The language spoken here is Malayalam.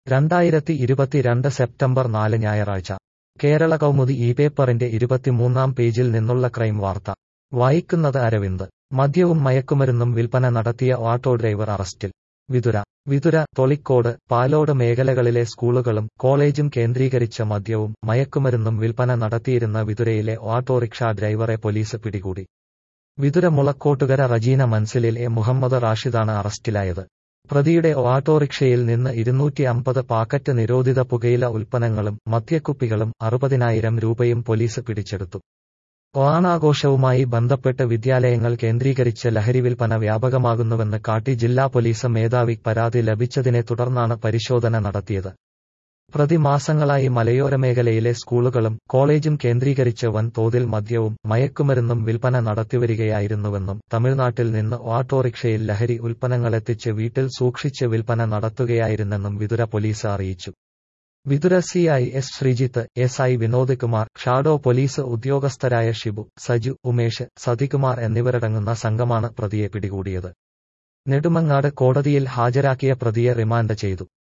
രണ്ടായിരത്തി ഇരുപത്തിരണ്ട് സെപ്റ്റംബർ നാല് ഞായറാഴ്ച കേരള കൗമുദി ഈ പേപ്പറിന്റെ ഇരുപത്തിമൂന്നാം പേജിൽ നിന്നുള്ള ക്രൈം വാർത്ത വായിക്കുന്നത് അരവിന്ദ് മദ്യവും മയക്കുമരുന്നും വിൽപ്പന നടത്തിയ ഓട്ടോ ഡ്രൈവർ അറസ്റ്റിൽ വിതുര വിതുര തൊളിക്കോട് പാലോട് മേഖലകളിലെ സ്കൂളുകളും കോളേജും കേന്ദ്രീകരിച്ച മദ്യവും മയക്കുമരുന്നും വിൽപ്പന നടത്തിയിരുന്ന വിതുരയിലെ ഓട്ടോറിക്ഷ ഡ്രൈവറെ പോലീസ് പിടികൂടി വിതുര മുളക്കോട്ടുകര റജീന മൻസിലിൽ എ മുഹമ്മദ് റാഷിദാണ് അറസ്റ്റിലായത് പ്രതിയുടെ ഓട്ടോറിക്ഷയിൽ നിന്ന് ഇരുന്നൂറ്റി അമ്പത് പാക്കറ്റ് നിരോധിത പുകയില ഉൽപ്പന്നങ്ങളും മദ്യക്കുപ്പികളും അറുപതിനായിരം രൂപയും പോലീസ് പിടിച്ചെടുത്തു ഓണാഘോഷവുമായി ബന്ധപ്പെട്ട് വിദ്യാലയങ്ങൾ കേന്ദ്രീകരിച്ച് ലഹരി വിൽപ്പന വ്യാപകമാകുന്നുവെന്ന് കാട്ടി ജില്ലാ പോലീസ് മേധാവി പരാതി ലഭിച്ചതിനെ തുടർന്നാണ് പരിശോധന നടത്തിയത് പ്രതി മാസങ്ങളായി മലയോര മേഖലയിലെ സ്കൂളുകളും കോളേജും കേന്ദ്രീകരിച്ച് വൻതോതിൽ മദ്യവും മയക്കുമരുന്നും വിൽപ്പന നടത്തിവരികയായിരുന്നുവെന്നും തമിഴ്നാട്ടിൽ നിന്ന് ഓട്ടോറിക്ഷയിൽ ലഹരി ഉൽപ്പന്നങ്ങളെത്തിച്ച് വീട്ടിൽ സൂക്ഷിച്ച് വിൽപ്പന നടത്തുകയായിരുന്നെന്നും വിതുര പോലീസ് അറിയിച്ചു Vithura C I S Sreejith S I Vinod Kumar shadow police ഉദ്യോഗസ്ഥരായ ഷിബു സജു ഉമേഷ് സതികുമാർ എന്നിവരടങ്ങുന്ന സംഘമാണ് പ്രതിയെ പിടികൂടിയത് നെടുമങ്ങാട് കോടതിയിൽ ഹാജരാക്കിയ പ്രതിയെ റിമാൻഡ് ചെയ്തു